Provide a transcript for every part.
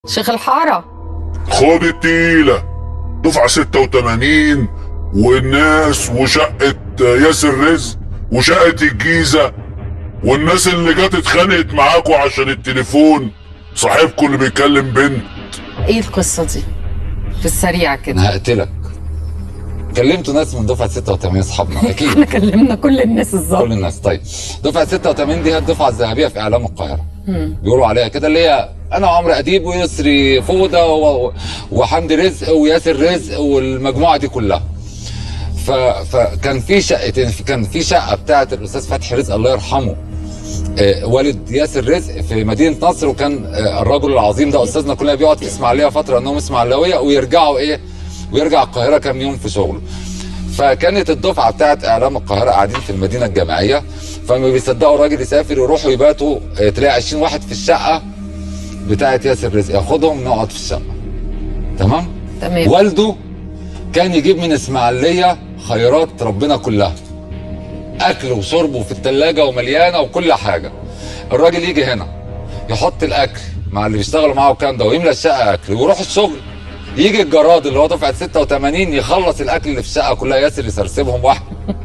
شيخ الحارة خد التقيلة دفعة 86 والناس وشقة ياسر رزق وشقة الجيزة والناس اللي جت اتخانقت معاكوا عشان التليفون صاحبكوا اللي بيكلم بنت ايه القصة دي في السريع كده انا هقتلك كلمتوا ناس من دفعه 86 اصحابنا اكيد احنا كلمنا كل الناس كل الظابط الناس طيب دفعه 86 دي هي الدفعه الذهبيه في اعلام القاهره بيقولوا عليها كده اللي هي انا وعمرو اديب ويسري فوده و... وحمدي رزق وياسر رزق والمجموعه دي كلها ف... فكان في شقتين كان في شقه بتاعه الاستاذ فتحي رزق الله يرحمه آه، والد ياسر رزق في مدينه نصر وكان آه، الرجل العظيم ده استاذنا كلنا بيقعد في اسماعيليه فتره انهم اسماعيلاويه ويرجعوا ايه ويرجع القاهره كام يوم في شغله فكانت الدفعه بتاعت اعلام القاهره قاعدين في المدينه الجامعيه فما بيصدقوا الراجل يسافر يروحوا يباتوا آه، تلاقي 20 واحد في الشقه بتاعت ياسر رزق ياخدهم نقعد في الشقه تمام تمام والده كان يجيب من اسماعيليه خيرات ربنا كلها اكل وشرب في الثلاجه ومليانه وكل حاجه الراجل يجي هنا يحط الاكل مع اللي بيشتغلوا معاه والكلام ده ويملى الشقه اكل ويروح الشغل يجي الجراد اللي هو دفعه 86 يخلص الاكل اللي في الشقه كلها ياسر يسرسبهم واحد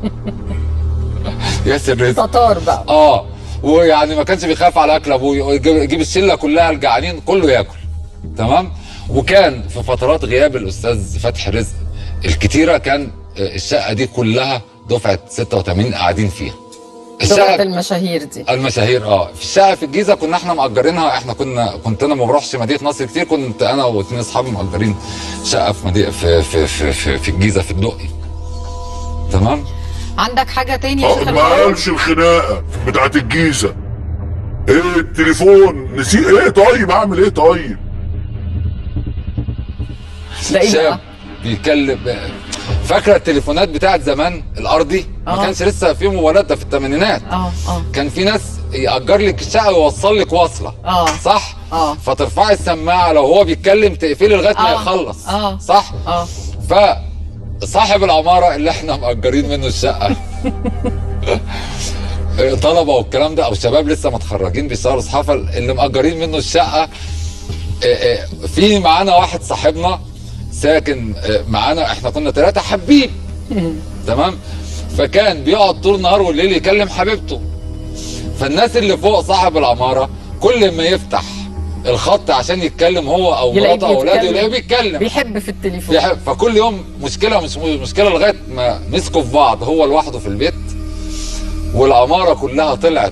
ياسر رزق تتار بقى اه ويعني ما كانش بيخاف على اكل ابوه يجيب يجيب الشله كلها الجعانين كله ياكل تمام وكان في فترات غياب الاستاذ فتحي رزق الكتيره كان آه، الشقه دي كلها دفعه 86 قاعدين فيها دفعة الشقه المشاهير دي المشاهير اه في الشقه في الجيزه كنا احنا مأجرينها احنا كنا كنت انا ما بروحش مدينه نصر كتير كنت انا واثنين اصحابي مأجرين شقه في مدينه في في في في, في الجيزه في الدقي تمام عندك حاجة تاني يا آه، شيخ ما الحارة قالش الخناقة بتاعت الجيزة ايه التليفون نسيت ايه طيب اعمل ايه طيب ده ايه شاب بقى بيتكلم فاكره التليفونات بتاعت زمان الارضي ما آه. كانش لسه في موبايلات ده في الثمانينات اه اه كان في ناس يأجر لك الشقه ويوصل لك واصله آه. صح آه. فترفعي السماعه لو هو بيتكلم تقفلي لغايه ما آه. يخلص آه. صح اه فصاحب العماره اللي احنا مأجرين منه الشقه طلبه والكلام ده او شباب لسه متخرجين بيشتغلوا صحافه اللي مأجرين منه الشقه آه، آه، في معانا واحد صاحبنا ساكن آه، معانا احنا كنا ثلاثه حبيب تمام فكان بيقعد طول النهار والليل يكلم حبيبته فالناس اللي فوق صاحب العماره كل ما يفتح الخط عشان يتكلم هو او يلاقيه مراته او اولاده بيتكلم. يلاقيه بيتكلم بيحب في التليفون بيحب فكل يوم مشكله مش مشكله لغايه ما مسكوا في بعض هو لوحده في البيت والعماره كلها طلعت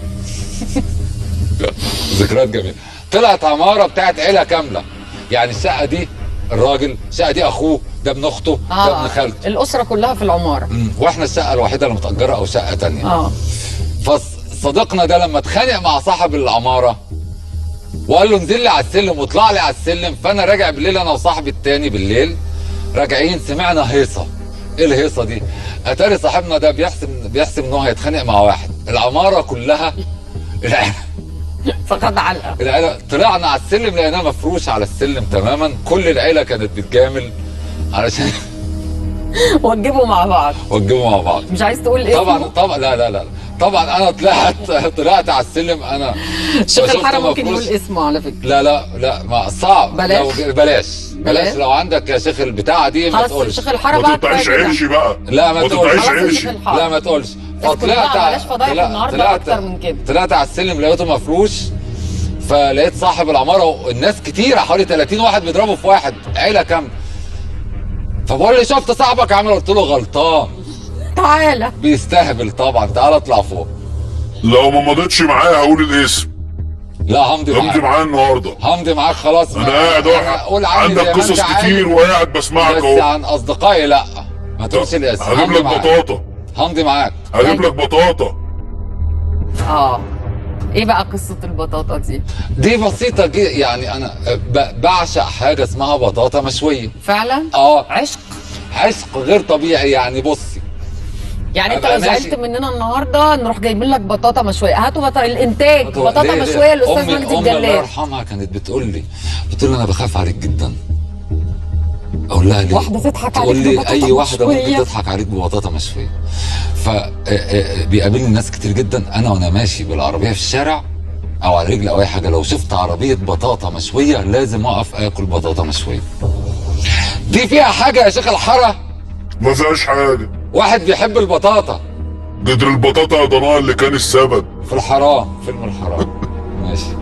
ذكريات جميله طلعت عماره بتاعت عيله كامله يعني الشقه دي الراجل الشقه دي اخوه ده ابن اخته ده ابن خالته الأسرة كلها في العمارة مم. واحنا الشقه الوحيده اللي متاجره او شقه تانية اه فصديقنا ده لما اتخانق مع صاحب العماره وقال له انزل لي على السلم واطلع لي على السلم فانا راجع بالليل انا وصاحبي التاني بالليل راجعين سمعنا هيصه ايه الهيصه دي؟ اتاري صاحبنا ده بيحسب بيحسب ان هو هيتخانق مع واحد العماره كلها العيله فقد علقة العيله طلعنا على السلم لقيناه مفروش على السلم تماما كل العيله كانت بتجامل علشان وجبوا مع بعض وجبوا مع بعض مش عايز تقول ايه طبعا طبعا لا لا لا طبعا انا طلعت طلعت على السلم انا شيخ شفت الحارة ممكن مفروش. يقول اسمه على فكرة لا لا لا ما صعب بلاش؟ لو بلاش بلاش؟ بلاش لو عندك يا شيخ البتاعه دي ما خلاص تقولش شيخ الحارة ما بعد تقطعيش كده. عيشي بقى لا ما ما تقولش. تقطعيش خلاص يا عيشي شيخ الحارة. لا ما تقولش اسكت بقى، بلاش فضايح طلع- النهاردة طلعت أكتر من كده. طلعت على السلم لقيته مفروش فلقيت صاحب العماره والناس كتيره حوالي 30 واحد بيضربوا في واحد عيله كامله فبقول لي شفت صاحبك عامل قلت له غلطان تعالى بيستهبل طبعا تعال اطلع فوق لو ما مضيتش معايا هقول الاسم لا همضي همضي معاك معايا النهارده همضي معاك خلاص انا قاعد قول واحد عني زي عندك ما قصص أنت عايز. كتير وقاعد بسمعك بس اهو عن اصدقائي لا ما تقولش الاسم هجيب همضي لك معاك بطاطا همضي معاك هجيب لك بطاطا اه ايه بقى قصة البطاطا دي دي بسيطه جي يعني انا ب- بعشق حاجه اسمها بطاطا مشويه فعلا اه عشق عشق غير طبيعي يعني بصي يعني انت أبقى لو ماشي. زعلت مننا النهارده نروح جايبين لك بطاطا مشويه هاتوا بطاطا الانتاج بطاطا ليه- ليه؟ مشويه للاستاذ أمي- مجدي امي الله الجلاد يرحمها كانت بتقول لي بتقول لي انا بخاف عليك جدا اقول لها ليه؟ واحدة تضحك تقول عليك لي ببطاطا اي واحده مشوية. ممكن تضحك عليك ببطاطا مشويه ف آه، آه، بيقابلني ناس كتير جدا انا وانا ماشي بالعربيه في الشارع او على رجل او اي حاجه لو شفت عربيه بطاطا مشويه لازم اقف اكل بطاطا مشويه دي فيها حاجه يا شيخ الحاره ما فيهاش حاجه واحد بيحب البطاطا قدر البطاطا يا ضناء اللي كان السبب في الحرام فيلم الحرام ماشي